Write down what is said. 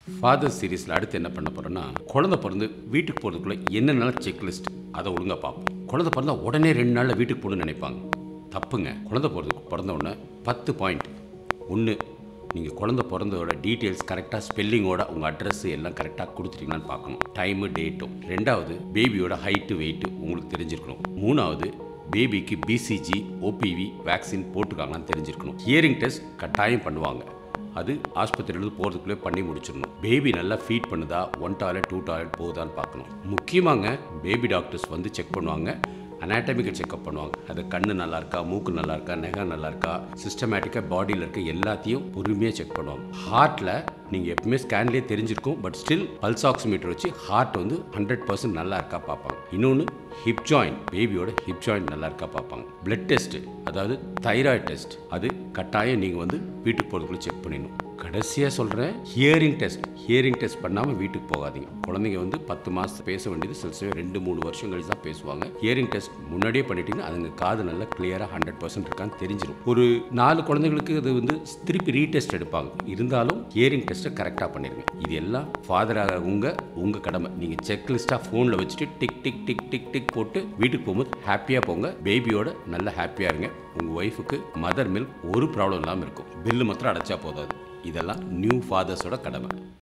father சீரீஸில் அடுத்து என்ன பண்ண போகிறோன்னா குழந்தை பிறந்து வீட்டுக்கு போகிறதுக்குள்ளே என்னென்ன செக்லிஸ்ட் அதை ஒழுங்காக பார்ப்போம் குழந்தை பிறந்தா உடனே ரெண்டு நாளில் வீட்டுக்கு போகணும்னு நினைப்பாங்க தப்புங்க குழந்தை பிறந்ததுக்கு பிறந்த உடனே பத்து பாயிண்ட் ஒன்று நீங்கள் குழந்தை பிறந்ததோட டீட்டெயில்ஸ் கரெக்டாக ஸ்பெல்லிங்கோட உங்கள் அட்ரஸ் எல்லாம் கரெக்டாக கொடுத்துட்டீங்களான்னு பார்க்கணும் டைமு டேட்டும் ரெண்டாவது பேபியோட ஹைட்டு வெயிட்டு உங்களுக்கு தெரிஞ்சிருக்கணும் மூணாவது பேபிக்கு பிசிஜி ஓபிவி வேக்சின் போட்டிருக்காங்களான்னு தெரிஞ்சிருக்கணும் ஹியரிங் டெஸ்ட் கட்டாயம் பண்ணுவாங்க அது ஆஸ்பத்திரியிலேருந்து போகிறதுக்குள்ளே பண்ணி முடிச்சிடணும் பேபி நல்லா ஃபீட் பண்ணுதா ஒன் டாய்லெட் டூ டாய்லெட் போகுதான்னு பார்க்கணும் முக்கியமாங்க பேபி டாக்டர்ஸ் வந்து செக் பண்ணுவாங்க அனாட்டமிக்கல் செக்அப் பண்ணுவாங்க அது கண்ணு நல்லா இருக்கா மூக்கு நல்லா இருக்கா நெகம் நல்லா இருக்கா சிஸ்டமேட்டிக்காக பாடியில் இருக்க எல்லாத்தையும் பொறுமையாக செக் பண்ணுவாங்க ஹார்ட்டில் நீங்கள் எப்பவுமே ஸ்கேன்லேயே தெரிஞ்சிருக்கும் பட் ஸ்டில் பல்ஸ் ஆக்சிமீட்டர் வச்சு ஹார்ட் வந்து ஹண்ட்ரட் பர்சன்ட் நல்லா இருக்கா பார்ப்பாங்க இன்னொன்று ஹிப் ஜாயிண்ட் பேபியோட ஹிப் ஜாயிண்ட் நல்லா இருக்கா பார்ப்பாங்க பிளட் டெஸ்ட் அதாவது தைராய்டு டெஸ்ட் அது கட்டாயம் நீங்கள் வந்து வீட்டுக்கு போகிறதுக்குள்ள செக் பண்ணிடணும் கடைசியாக சொல்கிறேன் ஹியரிங் டெஸ்ட் ஹியரிங் டெஸ்ட் பண்ணாமல் வீட்டுக்கு போகாதீங்க குழந்தைங்க வந்து பத்து மாதம் பேச வேண்டியது சில சமயம் ரெண்டு மூணு வருஷம் கழிச்சு தான் பேசுவாங்க ஹியரிங் டெஸ்ட் முன்னாடியே பண்ணிட்டீங்கன்னா அதுங்க காது நல்லா கிளியராக ஹண்ட்ரட் பர்சன்ட் இருக்கான்னு தெரிஞ்சிடும் ஒரு நாலு குழந்தைங்களுக்கு அது வந்து திருப்பி ரீடெஸ்ட் எடுப்பாங்க இருந்தாலும் ஹியரிங் டெஸ்ட்டை கரெக்டாக பண்ணிடுங்க இது எல்லாம் ஃபாதராக உங்கள் உங்கள் கடமை நீங்கள் செக் லிஸ்ட்டாக ஃபோனில் வச்சுட்டு tick tick tick tick tick போட்டு வீட்டுக்கு போகும்போது ஹாப்பியாக போங்க பேபியோட நல்ல ஹாப்பியாக இருங்க உங்கள் ஒய்ஃபுக்கு மதர் மில்க் ஒரு ப்ராப்ளம் இல்லாமல் இருக்கும் பில்லு மாத்திரம் அடைச்சா போதாது இதெல்லாம் நியூ ஃபாதர்ஸோட கடமை